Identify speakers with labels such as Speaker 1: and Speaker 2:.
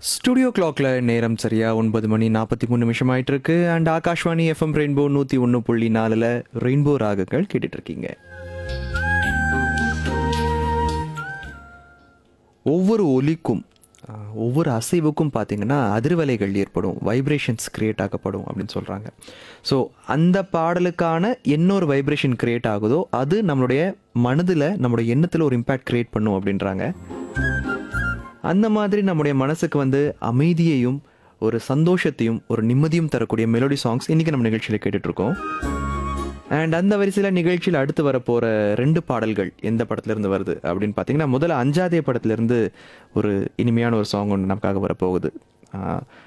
Speaker 1: studio கிளாக்ல நேரம் சரியா ஒன்பது மணி நாற்பத்தி மூணு நிமிஷம் ஆயிட்டு இருக்கு அண்ட் ஆகாஷ்வாணி எஃப்எம் ரெயின்போ நூற்றி ஒன்று புள்ளி நாலில் ரெயின்போ ராகங்கள் கேட்டுட்டு இருக்கீங்க ஒவ்வொரு ஒலிக்கும் ஆஹ், ஒவ்வொரு அசைவுக்கும் பார்த்தீங்கன்னா அதிர்வலைகள் ஏற்படும் வைப்ரேஷன்ஸ் கிரியேட் ஆகப்படும் அப்படின்னு சொல்கிறாங்க ஸோ அந்த பாடலுக்கான என்ன ஒரு வைப்ரேஷன் கிரியேட் ஆகுதோ அது நம்மளுடைய மனதில் நம்மளுடைய எண்ணத்தில் ஒரு இம்பேக்ட் கிரியேட் பண்ணும் அப்படின்றாங்க அந்த மாதிரி நம்முடைய மனசுக்கு வந்து அமைதியையும் ஒரு சந்தோஷத்தையும் ஒரு நிம்மதியும் தரக்கூடிய மெலோடி சாங்ஸ் இன்னைக்கு நம்ம நிகழ்ச்சியில் கேட்டுட்டு இருக்கோம் அண்ட் அந்த வரிசையில் நிகழ்ச்சியில் அடுத்து வரப்போகிற ரெண்டு பாடல்கள் எந்த படத்துலேருந்து வருது அப்படின்னு பார்த்தீங்கன்னா முதல்ல அஞ்சாதே படத்துலேருந்து ஒரு இனிமையான ஒரு சாங் ஒன்று நமக்காக வரப்போகுது ஆஹ்